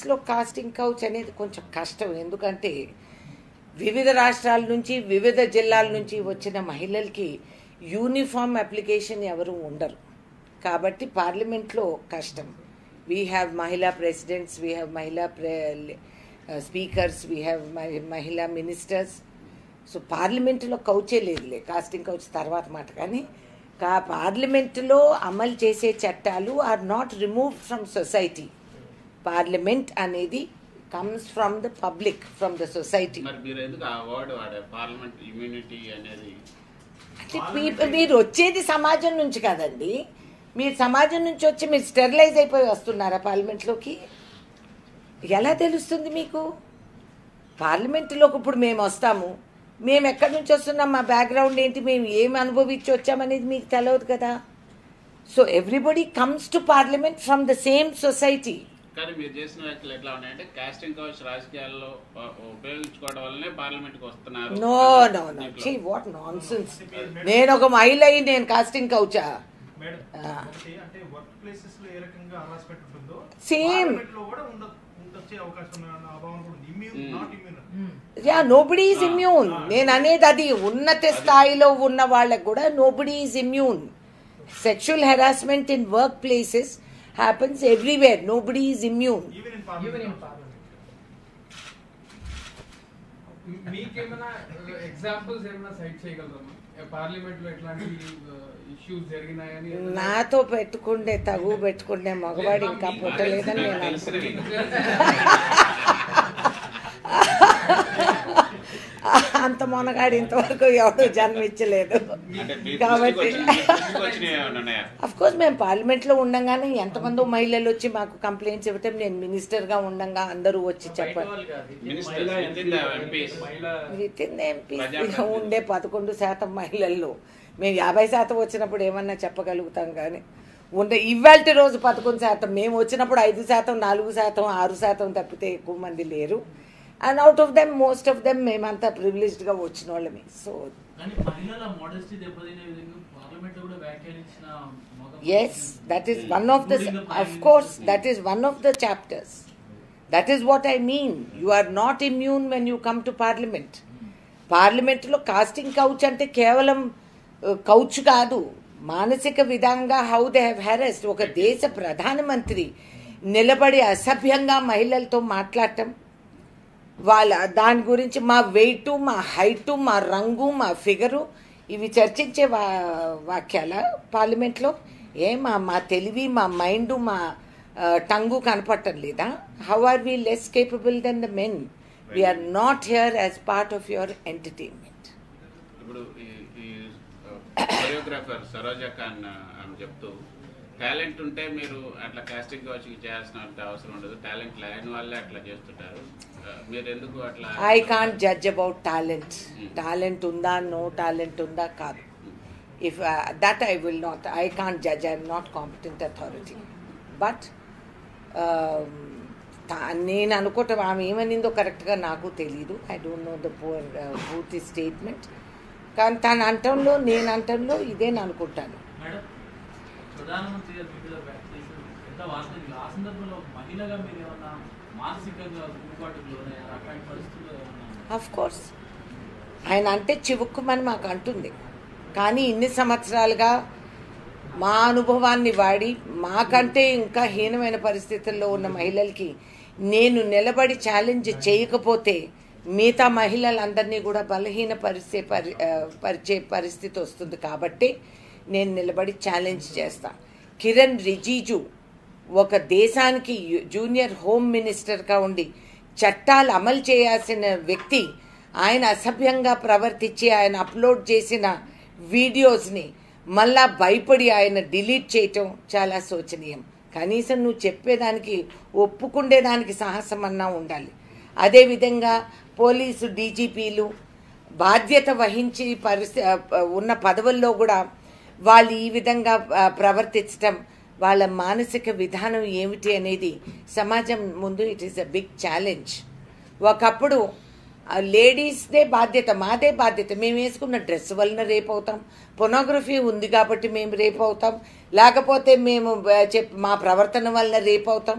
పాలిటిక్స్లో casting couch అనేది కొంచెం కష్టం ఎందుకంటే వివిధ రాష్ట్రాల నుంచి వివిధ జిల్లాల నుంచి వచ్చిన మహిళలకి యూనిఫామ్ అప్లికేషన్ ఎవరు ఉండరు కాబట్టి పార్లమెంట్లో కష్టం వీ హ్యావ్ మహిళా ప్రెసిడెంట్స్ వీ హ్యావ్ మహిళా స్పీకర్స్ వీ హ్యావ్ మహిళా మినిస్టర్స్ సో పార్లమెంటులో కౌచే లేదులే కాస్టింగ్ కౌచ్ తర్వాత మాట కానీ కా పార్లమెంటులో అమలు చేసే చట్టాలు are not remove from society parliament అనేది comes from the public from the society మరి మీరు ఎందుకు ఆ వర్డ్ వాడారు పార్లమెంట్ ఇమ్యూనిటీ అనేది అంటే మీ- మీరు వచ్చేది సమాజం నుంచి కదండి మీరు సమాజం నుంచి వచ్చి మీరు స్టెరిలైజ్ అయిపోయి వస్తున్నారా పార్లమెంట్లోకి ఎలా తెలుస్తుంది మీకు పార్లమెంటులోకి ఇప్పుడు మేము వస్తాము మేము ఎక్కడి నుంచి వస్తున్నాం మా బ్యాక్గ్రౌండ్ ఏంటి మేము ఏమి అనుభవించి వచ్చామనేది మీకు తెలియదు కదా so everybody comes to parliament from the same society కానీ మీరు చేసిన వ్యాఖ్యలు ఎట్లా ఉన్నాయంటే కాస్టింగ్ కౌచ్ రాజకీయాల్లో ఆ, ఉపయోగించుకోవడం వల్లనే పార్లమెంట్ కి వస్తున్నారు నో నో నో దీంట్లో. చీ వాట్ నాన్ నేను ఒక మహిళ అయి నేను కాస్టింగ్ కౌచా మేడం ఆ. ఒకటి అంటే వర్క్ ప్లేసెస్ లో ఏ రకంగా హరాస్మెంట్ ఉంటుందో Same. parliament లో కూడా ఉండ ఉండొచ్చే అవకాశం ఉన్న ఆ భావన కూడా ఉంది immune Mm. Not immune yeah nobody is immune నేను అనేది అది ఉన్నత స్థాయిలో ఉన్న వాళ్ళకు కూడా nobody is immune sexual harassment in workplaces happens everywhere nobody is immune even in even in parliament parliament మీకేమైనా ఎగ్జాంపుల్స్ ఏమైనా సైట్ చేయగలరమ్మా పార్లమెంట్ లో ఎట్లాంటి ఇష్యూస్ జరిగినాయని నాతో పెట్టుకుండే తగు పెట్టుకుండే మగవాడు ఇంకా పుట్టలేదని నేను అనుకుంటున్నాను అంత మొనగాడు ఇంతవరకు ఎవడు జన్మించలేదు అంటే మీ కాబట్టి దృష్టికి వచ్చి- మీ దృష్టికి వచ్చినవి ఏమైనా ఉన్నాయా అఫ్ కోర్స్ మేము పార్లమెంట్లో ఉండంగానే ఎంతమందో మహిళలు వచ్చి మాకు కంప్లైంట్స్ ఇవ్వటం నేను మినిస్టర్గా ఉండంగా అందరూ వచ్చి చెప్పారు Ministers within the MPs. Within MP ప్రజాప్రతినిధులు. ఉండే పదకొండు శాతం మహిళల్లో మేము యాభై శాతం వచ్చినప్పుడు ఏమన్నా చెప్పగలుగుతాం కానీ ఉండే ఇవాళ రోజు పదకొండు శాతం మేము వచ్చినప్పుడు ఐదు శాతం నాలుగు శాతం ఆరు శాతం తప్పితే ఎక్కువ మంది లేరు and out of them most of them మేమంతా ప్రివిలేజ్డ్గా వచ్చిన వాళ్ళమే సో కానీ మహిళల మోడెస్టీ దెబ్బతినే విధంగా పార్లమెంట్ లో కూడా వ్యాఖ్యానించిన మగ Yes, that is one of the, of course, that is one of the chapters. That is what I mean. You are not immune when you come to parliament. పార్లమెంట్లో casting couch అంటే కేవలం couch కాదు మానసిక విధంగా how they have హెరెస్ట్ ఒక దేశ ప్రధానమంత్రి నిలబడి అసభ్యంగా మహిళలతో మాట్లాడటం వాళ్ళ దాని గురించి మా వెయిట్ మా హైట్ మా రంగు మా ఫిగరు ఇవి చర్చించే వా వాక్యాల పార్లమెంట్లో ఏ మా మా తెలివి మా మైండ్ మా టంగు కనపడటం లేదా how are we less capable than the men we're not here as part of your entertainment ఇప్పుడు ఈ ఈ కొరియోగ్రాఫర్ సరోజా ఖాన్ ఆమె చెప్తూ టాలెంట్ ఉంటే మీరు అట్లా కాస్టింగ్ వచ్చి చేయాల్సిన అవసరం ఉండదు టాలెంట్ లేని వాళ్ళే అట్లా చేస్తుంటారు ఆ, మీరు ఎందుకు అట్లా I can't judge about talent talent ఉందా నో టాలెంట్ ఉందా కాదు if that I will not I can't judge I'm not competent authority but నేను అనుకోవటం ఆమె ఏమనిందో కరెక్ట్గా నాకు తెలియదు ఐ డోంట్ నో ద పూర్ పూర్తి స్టేట్మెంట్ కానీ తన అంటంలో నేను అంటంలో ఇదేని అనుకుంటాను మేడం ప్రధానమంత్రి గారు వివిధ వ్యాఖ్యలు ఎంత వాస్తవం ఆ సందర్భంలో మహిళగా మీరు ఏమన్నా మానసికంగా ఊపాటుకు లోనయ్యారా అట్లాంటి పరిస్థితుల్లో ఏమన్నా ఆఫ్ కోర్స్ ఆయన అంటే చివుక్కుమని మాకు అంటుంది కానీ ఇన్ని సంవత్సరాలుగా మా అనుభవాన్ని వాడి మాకంటే ఇంకా హీనమైన పరిస్థితుల్లో ఉన్న మహిళలకి నేను నిలబడి ఛాలెంజ్ చేయకపోతే మిగతా మహిళలందరినీ కూడా బలహీన పరిచే పరి ఆ, పరిచే పరిస్థితి వస్తుంది కాబట్టి నేను నిలబడి ఛాలెంజ్ చేస్తా కిరణ్ రిజిజు ఒక దేశానికి యు- జూనియర్ హోమ్ మినిస్టర్గా ఉండి చట్టాలు అమలు చేయాల్సిన వ్యక్తి ఆయన అసభ్యంగా ప్రవర్తించి ఆయన అప్లోడ్ చేసిన వీడియోస్ని మళ్ళా భయపడి ఆయన డిలీట్ చేయటం చాలా శోచనీయం కనీసం నువ్వు చెప్పేదానికి ఒప్పుకుండేదానికి సాహసం అన్నా ఉండాలి అదేవిధంగా పోలీసు డీజీపీలు బాధ్యత వహించి పరిస్థితి ఉన్న పదవుల్లో కూడా వాళ్ళు ఈ విధంగా ఆ, ప్రవర్తించటం వాళ్ళ మానసిక విధానం ఏమిటి అనేది సమాజం ముందు it is a big challenge ఒకప్పుడు ఆ లేడీస్దే బాధ్యత మాదే బాధ్యత మేము వేసుకున్న డ్రెస్ వలన రేపు అవుతాం పొనోగ్రఫీ ఉంది కాబట్టి మేము రేపు అవుతాం లేకపోతే మేము ఆ, చెప్ మా ప్రవర్తన వలన రేపు అవుతాం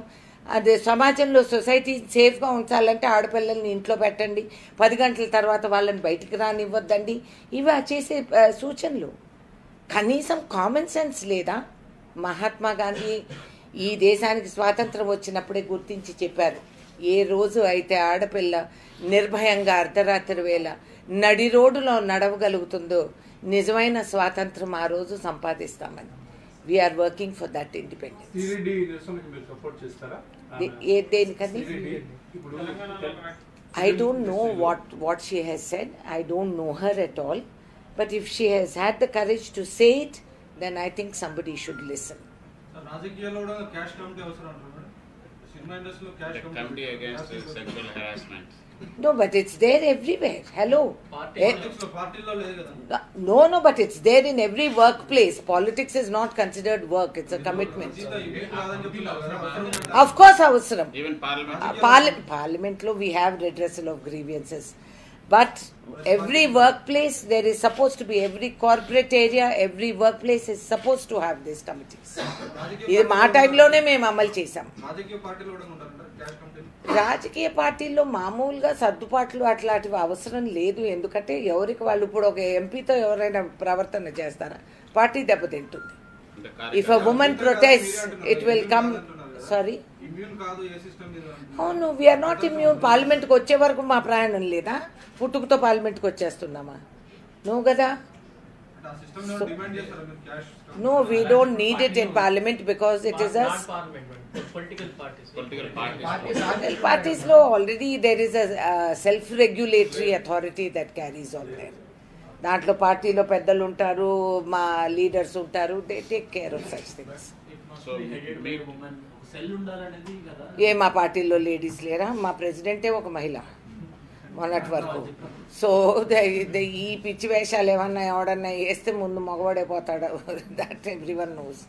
అదే సమాజంలో సొసైటీ సేఫ్గా ఉంచాలంటే ఆడపిల్లల్ని ఇంట్లో పెట్టండి పది గంటల తర్వాత వాళ్ళని బయటికి రానివ్వద్దండి ఇవి ఆ చేసే ఆ, సూచనలు కనీసం కామన్ సెన్స్ లేదా మహాత్మా గాంధీ ఈ దేశానికి స్వాతంత్రం వచ్చినప్పుడే గుర్తించి చెప్పారు ఏ రోజు అయితే ఆడపిల్ల నిర్భయంగా అర్ధరాత్రి వేళ నడి రోడ్డులో నడవగలుగుతుందో నిజమైన స్వాతంత్రం ఆ రోజు సంపాదిస్తామని we're working for that independence సిరిడి నిరసనకి మీరు సపోర్ట్ చేస్తారా ఏ దేనికని సిరిడి ఇప్పుడు I don't know what, what she has said. I don't know her at all. But if she has had the courage to say it, then I think somebody should listen. Sir, రాజకీయాల్లో కూడా cash committee అవసరం అంటారు madam cinema ఇండస్ట్రీలో cash committee against sexual harassment No, but it's there everywhere. Hello. Party Eh, politics లో పార్టీలో లేదు కదా No, no, but it's there in every workplace. Politics is not considered work, it's a commitment. జీతం ఇవి కాదని చెప్తున్నారు కదా అవసరం ఉందా? Of course, అవసరం. Even parliament Uh, parli- parliament lo we have redressal of grievances but every workplace there is supposed to be every corporate area every workplace is supposed to have these committees రాజకీయ ఇది మా పార్టీలో టైంలోనే మేము అమలు చేసాం రాజకీయ పార్టీలో కూడా ఉంటారంటారు క్యాష్ కమిటీ రాజకీయ పార్టీల్లో మామూలుగా సర్దుబాట్లు అట్లాంటివి అవసరం లేదు ఎందుకంటే ఎవరికి వాళ్ళు ఇప్పుడు ఒక ఎంపీతో ఎవరైనా ప్రవర్తన చేస్తారా పార్టీ దెబ్బతింటుంది if a woman protest it will come sorry immune కాదు ఏ సిస్టమ్ మీద అవును వీఆర్ నాట్ ఇమ్యూన్ పార్లమెంట్కి వచ్చే వరకు మా ప్రయాణం లేదా పుట్టుకతో పార్లమెంట్కి వచ్చేస్తున్నామా నువ్వు కదా అంటే ఆ సిస్టమ్ డిమాండ్ చేస్తారా మీరు cash no we don't need it in parliament because it is us political parties political parties parties లో already there is a self regulatory authority that carries on their దాంట్లో పార్టీలో పెద్దలు ఉంటారు మా లీడర్స్ ఉంటారు they take care of such things So, మీ- women cell ఉండాలనేది కదా ఏ మా పార్టీలో లేడీస్ లేరా మా ప్రెసిడెంటే ఒక మహిళ మొన్నటి వరకు సో ద- ద- ఈ పిచ్చి వేషాలు ఏమన్నా ఎవడన్నా వేస్తే ముందు మగవాడే పోతాడు దట్ ఎవ్రీ వన్ నోస్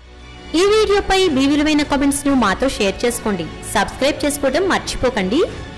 ఈ వీడియోపై మీ విలువైన కామెంట్స్ ను మాతో షేర్ చేసుకోండి సబ్స్క్రైబ్ చేసుకోవడం మర్చిపోకండి